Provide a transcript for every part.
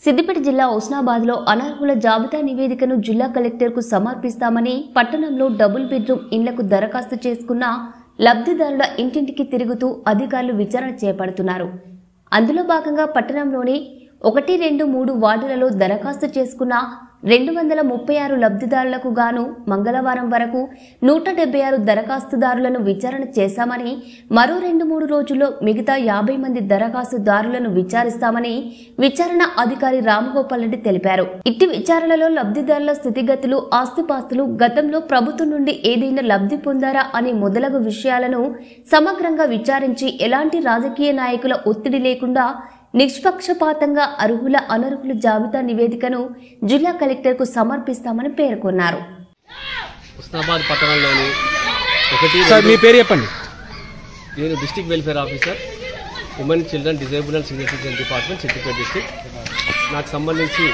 సిద్దిపేట జిల్లా హుస్నాబాద్లో అనర్హుల జాబితా నివేదికను జిల్లా కలెక్టర్కు సమర్పిస్తామని పట్టణంలో డబుల్ బెడ్రూమ్ ఇండ్లకు దరఖాస్తు చేసుకున్న లబ్ధిదారుల ఇంటింటికి తిరుగుతూ అధికారులు విచారణ చేపడుతున్నారు అందులో భాగంగా పట్టణంలోని ఒకటి రెండు మూడు వార్డులలో దరఖాస్తు చేసుకున్న రెండు వందల ముప్పై ఆరు లబ్ధిదారులకు గాను మంగళవారం వరకు నూట డెబ్బై ఆరు దరఖాస్తుదారులను విచారణ చేశామని మరో రెండు మూడు రోజుల్లో మిగతా యాభై మంది దరఖాస్తుదారులను విచారిస్తామని విచారణ అధికారి రామగోపాల్ రెడ్డి తెలిపారు ఇట్టి విచారణలో లబ్ధిదారుల స్థితిగతులు ఆస్తిపాస్తులు గతంలో ప్రభుత్వం నుండి ఏదైనా లబ్ధి పొందారా అనే మొదలగు విషయాలను సమగ్రంగా విచారించి ఎలాంటి రాజకీయ నాయకుల ఒత్తిడి లేకుండా నిష్పక్షపాతంగా అర్హుల అనర్హుల జాబితా నివేదికను జిల్లా కలెక్టర్కు సమర్పిస్తామని పేర్కొన్నారు హుస్నాబాద్ పట్టణంలోని ఒకటి సార్ మీ రెండు- పేరు చెప్పండి నేను district welfare officer women children disabled and senior citizen department Siddipet district నాకు సంబంధించి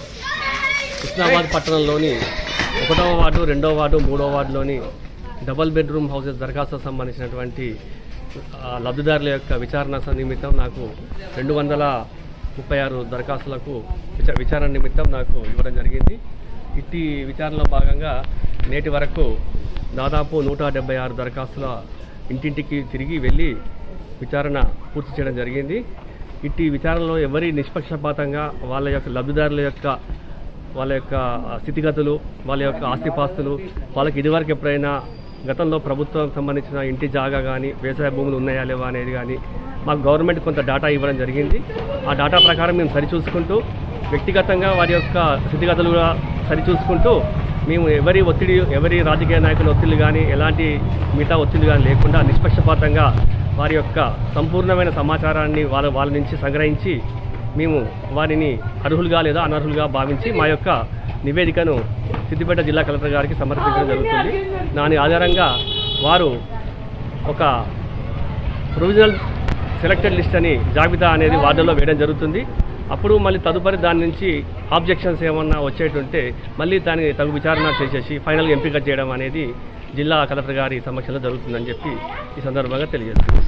హుస్నాబాద్ పట్టణంలోని ఒకటవ వార్డు రెండవ వార్డు మూడవ వార్డులోని డబల్ బెడ్రూమ్ హౌసెస్ దరఖాస్తుకు సంబంధించినటువంటి ఆ, లబ్ధిదారుల యొక్క విచారణ నిమిత్తం నాకు రెండు వందల ముప్పై ఆరు దరఖాస్తులకు విచ విచారణ నిమిత్తం నాకు ఇవ్వడం జరిగింది ఇట్టి విచారణలో భాగంగా నేటి వరకు దాదాపు నూట డెబ్బై ఆరు దరఖాస్తుల ఇంటింటికి తిరిగి వెళ్ళి విచారణ పూర్తి చేయడం జరిగింది ఇట్టి విచారణలో ఎవరి నిష్పక్షపాతంగా వాళ్ళ యొక్క లబ్ధిదారుల యొక్క వాళ్ళ యొక్క స్థితిగతులు వాళ్ళ యొక్క ఆస్తిపాస్తులు వాళ్ళకి ఇదివరకు ఎప్పుడైనా గతంలో ప్రభుత్వం సంబంధించిన ఇంటి జాగా కానీ వ్యవసాయ భూములు ఉన్నాయా లేవా అనేది కానీ మాకు గవర్నమెంట్ కొంత డేటా ఇవ్వడం జరిగింది ఆ డేటా ప్రకారం మేము సరిచూసుకుంటూ వ్యక్తిగతంగా వారి యొక్క స్థితిగతులు కూడా సరిచూసుకుంటూ మేము ఎవరి ఒత్తిడి ఎవరి రాజకీయ నాయకుల ఒత్తిడి కానీ ఎలాంటి మిగతా ఒత్తిడి కానీ లేకుండా నిష్పక్షపాతంగా వారి యొక్క సంపూర్ణమైన సమాచారాన్ని వాళ్ళ వాళ్ళ నుంచి సంగ్రహించి మేము వారిని అర్హులుగా లేదా అనర్హులుగా భావించి మా యొక్క నివేదికను సిద్దిపేట జిల్లా కలెక్టర్ గారికి సమర్పించడం జరుగుతుంది దాని ఆధారంగా వారు ఒక ప్రొవిజనల్ సెలెక్టెడ్ లిస్ట్ అని జాబితా అనేది వార్డులో వేయడం జరుగుతుంది అప్పుడు మళ్ళీ తదుపరి దాని నుంచి ఆబ్జెక్షన్స్ ఏమన్నా వచ్చేటుంటే మళ్ళీ దాన్ని తగు విచారణ చేసేసి ఫైనల్గా ఎంపిక చేయడం అనేది జిల్లా కలెక్టర్ గారి సమక్షంలో జరుగుతుందని చెప్పి ఈ సందర్భంగా తెలియజేస్తుంది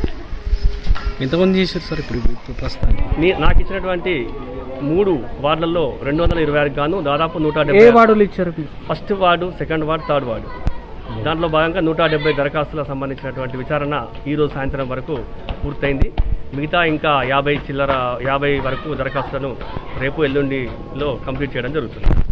ఎంతమంది చేశారు సార్ ఇప్పుడు ఇప్పుడు ప్రస్తుతానికి నీ నాకు ఇచ్చినటువంటి మూడు వార్డులలో రెండు వందల ఇరవై ఆరు గాను దాదాపు నూట ఏ డెబ్బై వార్డులు ఇచ్చారు మీకు? First ward second ward third ward దాంట్లో భాగంగా నూట డెబ్బై దరఖాస్తులకు సంబంధించినటువంటి విచారణ ఈ రోజు సాయంత్రం వరకు పూర్తయింది మిగతా ఇంకా యాభై చిల్లర యాభై వరకు దరఖాస్తులను రేపు ఎల్లుండిలో కంప్లీట్ చేయడం జరుగుతుంది